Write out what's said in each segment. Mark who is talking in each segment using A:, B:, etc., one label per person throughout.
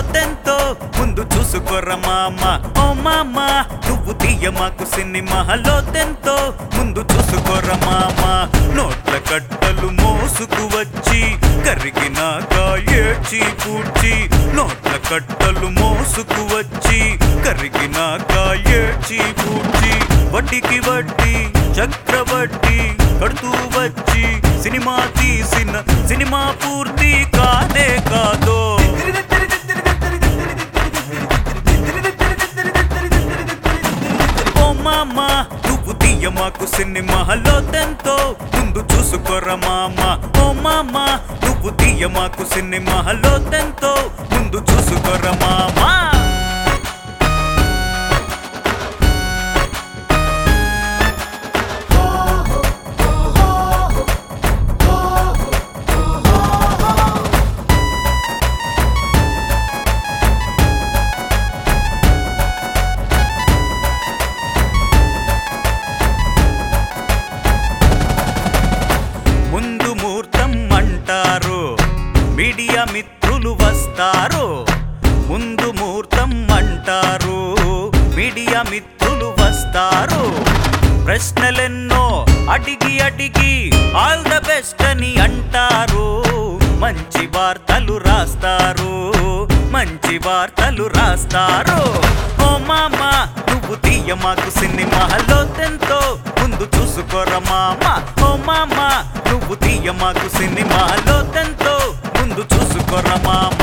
A: లోతెంతో ముందు చూసుకోర మామ ఓ మామ నువ్వు తీయ మాకు సినిమా లోతెంతో ముందు చూసుకోర మామ నోట్ల కట్టలు మోసుకు వచ్చి కరిగినాక ఏడ్చి పూడ్చి నోట్ల కట్టలు మోసుకు వచ్చి కరిగినాక ఏడ్చి పూడ్చి వడ్డీకి వడ్డీ చక్రవడ్డీ కడుతూ వచ్చి సినిమా తీసిన సినిమా పూర్తి కానే కాదో ఓ మామ నువ్వు తీయ మాకు సినిమా లోతెంతో ముందు చూసుకోర మామ ఓ మామ నువ్వు తీయ మాకు సినిమా లోతెంతో ముందు చూసుకోర మామా ముందు ముహూర్తం అంటారు మీడియా మిత్రులు వస్తారు ముందు ముహూర్తం అంటారు మీడియా మిత్రులు వస్తారు ప్రశ్నలెన్నో అడిగి అడిగి ఆల్ ద బెస్ట్ అని అంటారు మంచి వార్తలు రాస్తారు మంచి వార్తలు రాస్తారు ఓ మామ నువ్వు తీయ మాకు సినిమాలో తెంతో ముందు చూసుకోర మామ ఓ మామ నువ్వు తీయ మాకు సినిమాలో తెంతో ముందు చూసుకోర మామ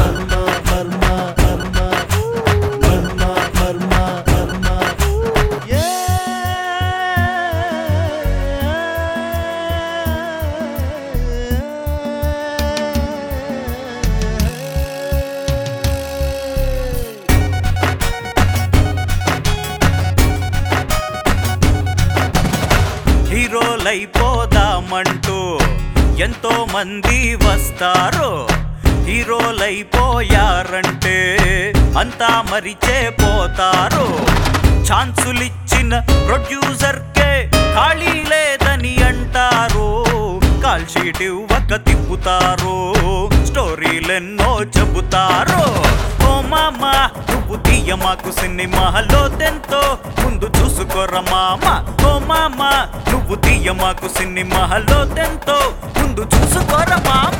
A: హీరోలైపోదామంటూ ఎంతో మంది వస్తారు హీరోలైపోయారంటే అంతా మరిచే పోతారు ఛాన్సులిచ్చిన ప్రొడ్యూసర్కే ఖాళీ లేదని అంటారు కాల్ షీట్ ఇవ్వక తిప్పుతారు స్టోరీలెన్నో చెబుతారు ఓ మామ నువ్వు తీయ మాకు సినిమాలో తెంతో ముందు చూసుకోర మామ ఓ మామ నువ్వు తీయ మాకు సినిమాలో తెంతో ముందు చూసుకోర మామ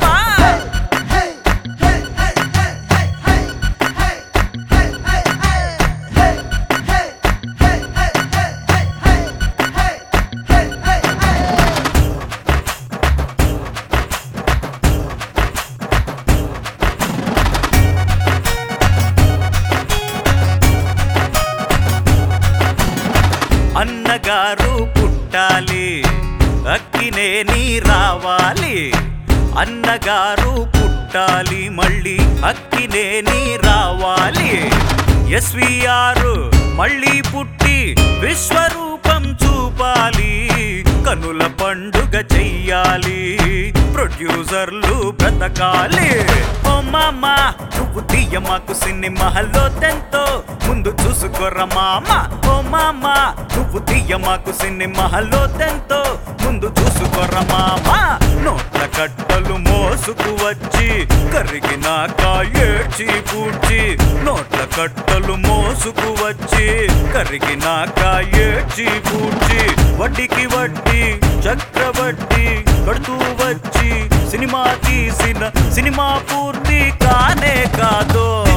A: అన్నగారు పుట్టాలి అక్కినే నీ రావాలి అన్నగారు పుట్టాలి మళ్ళీ అక్కినే నీ రావాలి ఎస్విఆర్ మళ్ళీ పుట్టి విశ్వరూపం చూపాలి కనుల పండుగ చెయ్యాలి ప్రొడ్యూసర్లు బ్రతకాలి ఓ మామ నువ్వు తీయ మాకు సినిమాలో తెంతో ముందు చూసుకోర మామ ఓ మామ నువ్వు తీయ మాకు సినిమాలో తెంతో ముందు చూసుకోర మామ నోట్ల కట్టలు మోసుకు వచ్చి కరిగినాక ఏడ్చి పూడ్చి నోట్ల కట్టలు మోసుకు వచ్చి కరిగినాక ఏడ్చి పూడ్చి వడ్డీకి వడ్డీ చక్రవడ్డీ కడుతూ వచ్చి సినిమా తీసిన సినిమా పూర్తి కానే కాదో